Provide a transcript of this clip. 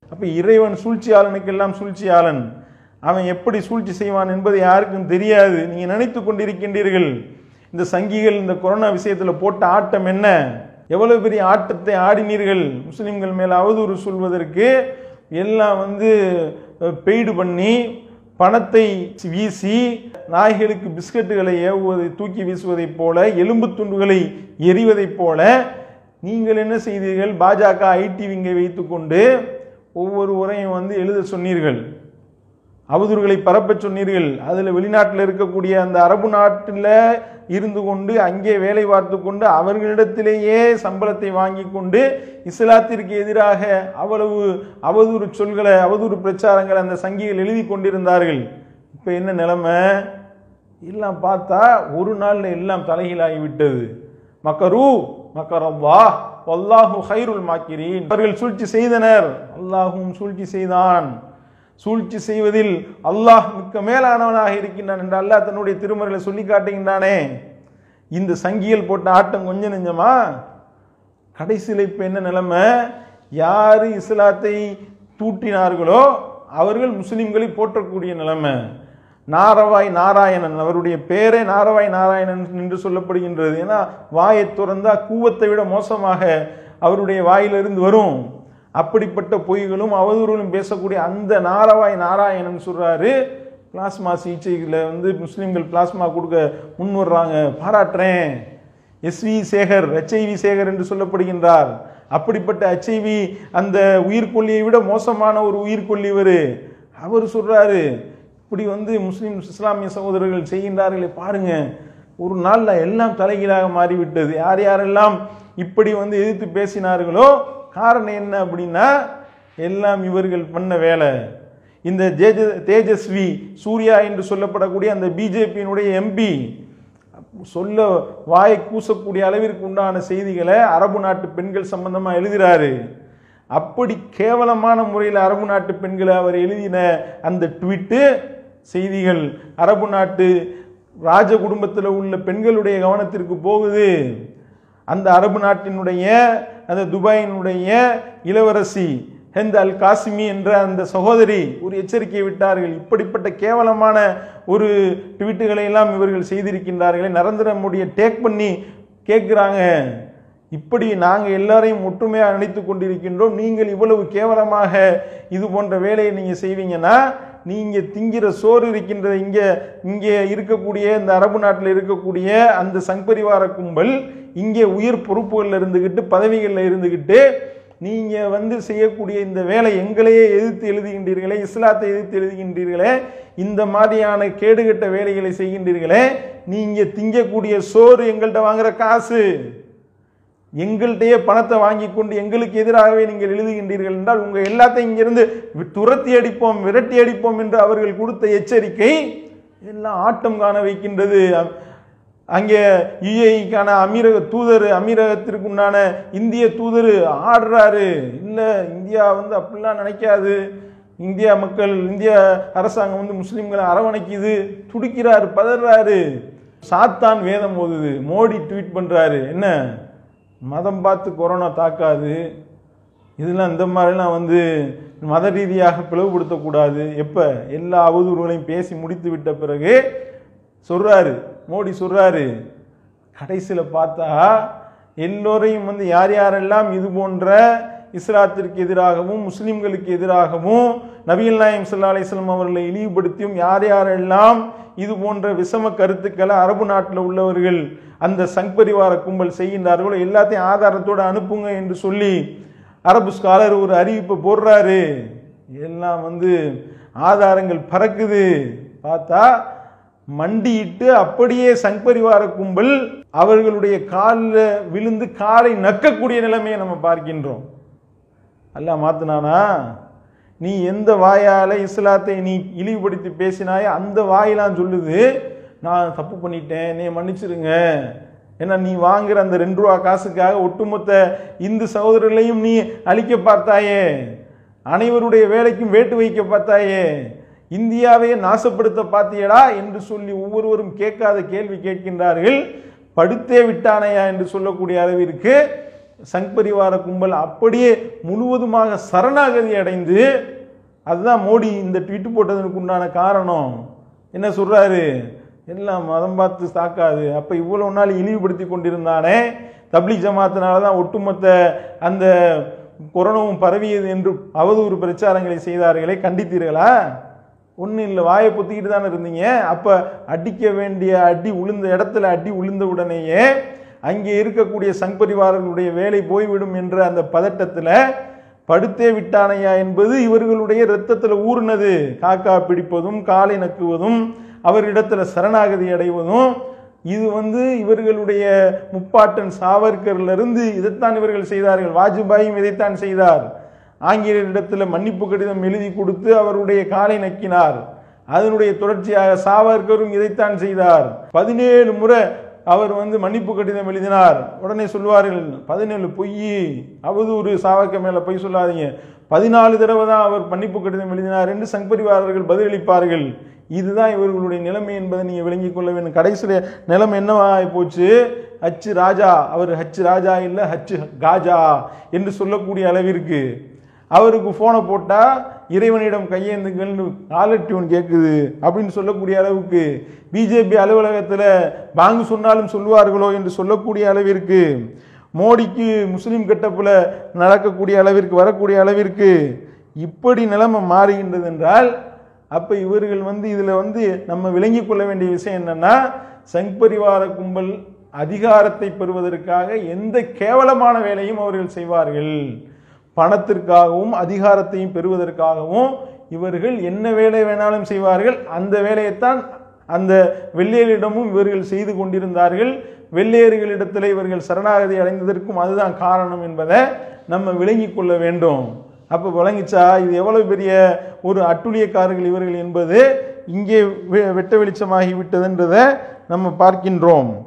அப்ப இறைவன் சூழ்ச்சியாளனுக்கு எல்லாம் சூழ்ச்சியாளன் அவன் எப்படி சூழ்ச்சி செய்வான் என்பது யாருக்கும் தெரியாது நீங்க நினைத்து கொண்டிருக்கின்றீர்கள் இந்த சங்கிகள் இந்த கொரோனா விஷயத்துல போட்ட ஆட்டம் என்ன எவ்வளவு பெரிய ஆட்டத்தை ஆடினீர்கள் முஸ்லிம்கள் மேல அவதூறு சொல்வதற்கு எல்லாம் வந்து பெய்டு பண்ணி பணத்தை வீசி நாய்களுக்கு பிஸ்கட்டுகளை ஏவுவதை தூக்கி வீசுவதைப் போல எலும்பு துண்டுகளை எறிவதைப் போல நீங்கள் என்ன செய்தீர்கள் பாஜக ஐடி விங்கை வைத்துக்கொண்டு ஒவ்வொரு உரையும் வந்து எழுத சொன்னீர்கள் அவதூறுகளை பரப்பச் சொன்னீர்கள் அதில் வெளிநாட்டில் இருக்கக்கூடிய அந்த அரபு நாட்டில் இருந்து கொண்டு அங்கே வேலை பார்த்து கொண்டு அவர்களிடத்திலேயே சம்பளத்தை வாங்கி கொண்டு இஸ்லாத்திற்கு எதிராக அவ்வளவு அவதூறு சொல்களை அவதூறு பிரச்சாரங்களை அந்த சங்கிகள் எழுதி கொண்டிருந்தார்கள் இப்போ என்ன நிலைமை எல்லாம் பார்த்தா ஒரு நாள்ல எல்லாம் தலைகீழாகி விட்டது மக்கரு மக்கரல்லா வல்லாஹு ஹைருல் மாக்கிரீன் அவர்கள் சூழ்ச்சி செய்தனர் அல்லாஹும் சூழ்ச்சி செய்தான் சூழ்ச்சி செய்வதில் அல்லாஹ் மிக்க மேலானவனாக இருக்கின்றான் என்று அல்லாஹ் தன்னுடைய திருமறைகளை சொல்லி காட்டுகின்றானே இந்த சங்கியல் போட்ட ஆட்டம் கொஞ்சம் நெஞ்சமா கடைசியில் இப்போ என்ன நிலைமை யார் இஸ்லாத்தை தூட்டினார்களோ அவர்கள் முஸ்லிம்களை போற்றக்கூடிய நிலைமை நாரவாய் நாராயணன் அவருடைய பேரே நாரவாய் நாராயணன் என்று சொல்லப்படுகின்றது ஏன்னா வாயை திறந்தா கூவத்தை விட மோசமாக அவருடைய வாயிலிருந்து வரும் அப்படிப்பட்ட பொய்களும் அவதூறுகளும் பேசக்கூடிய அந்த நாரவாய் நாராயணன் சொல்றாரு பிளாஸ்மா சிகிச்சையில் வந்து முஸ்லீம்கள் பிளாஸ்மா கொடுக்க முன் வர்றாங்க பாராட்டுறேன் எஸ்வி சேகர் ஹெச்ஐவி சேகர் என்று சொல்லப்படுகின்றார் அப்படிப்பட்ட ஹெச்ஐவி அந்த உயிர்கொல்லியை விட மோசமான ஒரு உயிர்கொல்லி இவர் அவர் சொல்றாரு இப்படி வந்து முஸ்லீம் இஸ்லாமிய சகோதரர்கள் செய்கின்றார்களே பாருங்க ஒரு நாள்ல எல்லாம் தலைகீழாக மாறிவிட்டது யார் யாரெல்லாம் இப்படி வந்து எதிர்த்து பேசினார்களோ காரணம் என்ன அப்படின்னா எல்லாம் இவர்கள் பண்ண வேலை இந்த ஜேஜ தேஜஸ்வி சூர்யா என்று சொல்லப்படக்கூடிய அந்த பிஜேபியினுடைய எம்பி சொல்ல வாயை கூசக்கூடிய அளவிற்கு உண்டான செய்திகளை அரபு நாட்டு பெண்கள் சம்பந்தமா எழுதுறாரு அப்படி கேவலமான முறையில் அரபு நாட்டு பெண்களை அவர் எழுதின அந்த ட்வீட்டு செய்திகள் அரபு நாட்டு ராஜ குடும்பத்தில் உள்ள பெண்களுடைய கவனத்திற்கு போகுது அந்த அரபு நாட்டினுடைய அந்த துபாயினுடைய இளவரசி ஹெந்த் அல் காசிமி என்ற அந்த சகோதரி ஒரு எச்சரிக்கை விட்டார்கள் இப்படிப்பட்ட கேவலமான ஒரு ட்வீட்டுகளை எல்லாம் இவர்கள் செய்திருக்கின்றார்களே நரேந்திர மோடியை டேக் பண்ணி கேட்குறாங்க இப்படி நாங்கள் எல்லாரையும் ஒற்றுமையாக நினைத்து கொண்டிருக்கின்றோம் நீங்கள் இவ்வளவு கேவலமாக இது போன்ற வேலையை நீங்கள் செய்வீங்கன்னா நீங்கள் திங்கிற சோறு இருக்கின்ற இங்கே இங்கே இருக்கக்கூடிய இந்த அரபு நாட்டில் இருக்கக்கூடிய அந்த சங்பரிவார கும்பல் இங்கே உயர் பொறுப்புகளில் இருந்துக்கிட்டு பதவிகளில் இருந்துக்கிட்டு நீங்கள் வந்து செய்யக்கூடிய இந்த வேலை எங்களையே எதிர்த்து எழுதுகின்றீர்களே இஸ்லாத்தை எதிர்த்து எழுதுகின்றீர்களே இந்த மாதிரியான கேடுகட்ட வேலைகளை செய்கின்றீர்களே நீங்கள் திங்கக்கூடிய சோறு எங்கள்கிட்ட வாங்குற காசு எங்கள்கிட்டயே பணத்தை வாங்கி கொண்டு எங்களுக்கு எதிராகவே நீங்கள் எழுதுகின்றீர்கள் என்றால் உங்க எல்லாத்தையும் இங்கிருந்து துரத்தி அடிப்போம் விரட்டி அடிப்போம் என்று அவர்கள் கொடுத்த எச்சரிக்கை எல்லாம் ஆட்டம் காண வைக்கின்றது அங்கே யுஏஇக்கான அமீரக தூதர் அமீரகத்திற்கு உண்டான இந்திய தூதர் ஆடுறாரு இல்லை இந்தியா வந்து அப்படிலாம் நினைக்காது இந்தியா மக்கள் இந்திய அரசாங்கம் வந்து முஸ்லிம்களை அரவணைக்குது துடிக்கிறாரு பதறாரு சாத்தான் வேதம் ஓதுது மோடி ட்வீட் பண்றாரு என்ன மதம் பார்த்து கொரோனா தாக்காது இதெல்லாம் இந்த மாதிரிலாம் வந்து மத ரீதியாக பிளவுபடுத்தக்கூடாது எப்போ எல்லா அவதூறுகளையும் பேசி முடித்து விட்ட பிறகு சொல்றாரு மோடி சொல்றாரு கடைசியில் பார்த்தா எல்லோரையும் வந்து யார் யாரெல்லாம் இது போன்ற இஸ்லாத்திற்கு எதிராகவும் முஸ்லிம்களுக்கு எதிராகவும் நபிகள் நாயம் சல்லா அலிஸ்லாம் அவர்களை இழிவுபடுத்தியும் யார் யாரெல்லாம் இது போன்ற விஷம கருத்துக்களை அரபு நாட்டில் உள்ளவர்கள் அந்த சங்பரிவார கும்பல் செய்கின்றார்களோ எல்லாத்தையும் ஆதாரத்தோடு அனுப்புங்க என்று சொல்லி அரபு ஸ்காலர் ஒரு அறிவிப்பை போடுறாரு எல்லாம் வந்து ஆதாரங்கள் பறக்குது பார்த்தா மண்டியிட்டு அப்படியே சங்பரிவார கும்பல் அவர்களுடைய காலில் விழுந்து காலை நக்கக்கூடிய நிலைமையை நம்ம பார்க்கின்றோம் அல்லாஹ் மாத்தினானா நீ எந்த வாயால இஸ்லாத்தை நீ இழிவுபடுத்தி பேசினாயோ அந்த வாயெல்லாம் சொல்லுது நான் தப்பு பண்ணிட்டேன் நீ மன்னிச்சிருங்க ஏன்னா நீ வாங்குற அந்த ரெண்டு ரூபா காசுக்காக ஒட்டுமொத்த இந்து சகோதரர்களையும் நீ அழிக்க பார்த்தாயே அனைவருடைய வேலைக்கும் வேட்டு வைக்க பார்த்தாயே இந்தியாவையே நாசப்படுத்த பார்த்தியடா என்று சொல்லி ஒவ்வொருவரும் கேட்காத கேள்வி கேட்கின்றார்கள் படுத்தே விட்டானையா என்று சொல்லக்கூடிய அளவிற்கு சங் பரிவார கும்பல் அப்படியே முழுவதுமாக சரணாகதி அடைந்து அதுதான் மோடி இந்த ட்வீட் போட்டதற்கு உண்டான காரணம் என்ன சொல்றாரு எல்லாம் மதம் பார்த்து தாக்காது அப்ப இவ்வளவு நாள் இழிவுபடுத்தி கொண்டிருந்தானே தப்லீக் ஜமாத்தினால தான் ஒட்டுமொத்த அந்த கொரோனாவும் பரவியது என்று அவதூறு பிரச்சாரங்களை செய்தார்களே கண்டித்தீர்களா ஒன்றும் இல்லை வாயை பொத்திக்கிட்டு தானே இருந்தீங்க அப்போ அடிக்க வேண்டிய அடி உளுந்த இடத்துல அடி உளுந்த உடனேயே அங்கே இருக்கக்கூடிய சங் பரிவாரர்களுடைய வேலை போய்விடும் என்ற அந்த பதட்டத்தில் படுத்தே விட்டானையா என்பது இவர்களுடைய இரத்தத்தில் ஊறினது காக்கா பிடிப்பதும் காலை நக்குவதும் அவரிடத்துல சரணாகதி அடைவதும் இது வந்து இவர்களுடைய முப்பாட்டன் சாவர்கர்ல இருந்து இதைத்தான் இவர்கள் செய்தார்கள் வாஜ்பாயும் இதைத்தான் செய்தார் ஆங்கிலேயரிடத்தில் மன்னிப்பு கடிதம் எழுதி கொடுத்து அவருடைய காலை நக்கினார் அதனுடைய தொடர்ச்சியாக சாவர்கரும் இதைத்தான் செய்தார் பதினேழு முறை அவர் வந்து மன்னிப்பு கடிதம் எழுதினார் உடனே சொல்வார்கள் பதினேழு பொய் அவதூறு சாவர்கர் மேல பொய் சொல்லாதீங்க பதினாலு தடவை தான் அவர் மன்னிப்பு கடிதம் எழுதினார் என்று சங்பரிவாரர்கள் பதிலளிப்பார்கள் இதுதான் இவர்களுடைய நிலைமை என்பதை நீங்க விளங்கிக் கொள்ள வேண்டும் கடைசியில் நிலைமை என்னவாகி போச்சு ஹச்சு ராஜா அவர் ஹச்சு ராஜா இல்லை ஹச்சு காஜா என்று சொல்லக்கூடிய அளவிற்கு அவருக்கு ஃபோனை போட்டால் இறைவனிடம் கையேந்துங்கள்னு காலர் டியூன் கேட்குது அப்படின்னு சொல்லக்கூடிய அளவுக்கு பிஜேபி அலுவலகத்தில் பாங்கு சொன்னாலும் சொல்லுவார்களோ என்று சொல்லக்கூடிய அளவிற்கு மோடிக்கு முஸ்லீம் கட்டப்பில் நடக்கக்கூடிய அளவிற்கு வரக்கூடிய அளவிற்கு இப்படி நிலைமை மாறுகின்றது என்றால் அப்போ இவர்கள் வந்து இதில் வந்து நம்ம விளங்கிக் கொள்ள வேண்டிய விஷயம் என்னன்னா சங் பரிவார கும்பல் அதிகாரத்தை பெறுவதற்காக எந்த கேவலமான வேலையும் அவர்கள் செய்வார்கள் பணத்திற்காகவும் அதிகாரத்தையும் பெறுவதற்காகவும் இவர்கள் என்ன வேலை வேணாலும் செய்வார்கள் அந்த வேலையைத்தான் அந்த வெள்ளையரிடமும் இவர்கள் செய்து கொண்டிருந்தார்கள் வெள்ளையர்களிடத்தில் இவர்கள் சரணாகதி அடைந்ததற்கும் அதுதான் காரணம் என்பதை நம்ம விளங்கிக் கொள்ள வேண்டும் அப்போ விளங்கிச்சா இது எவ்வளவு பெரிய ஒரு அட்டுழியக்காரர்கள் இவர்கள் என்பது இங்கே வெ- வெட்ட வெளிச்சமாகி விட்டதுன்றதை நம்ம பார்க்கின்றோம்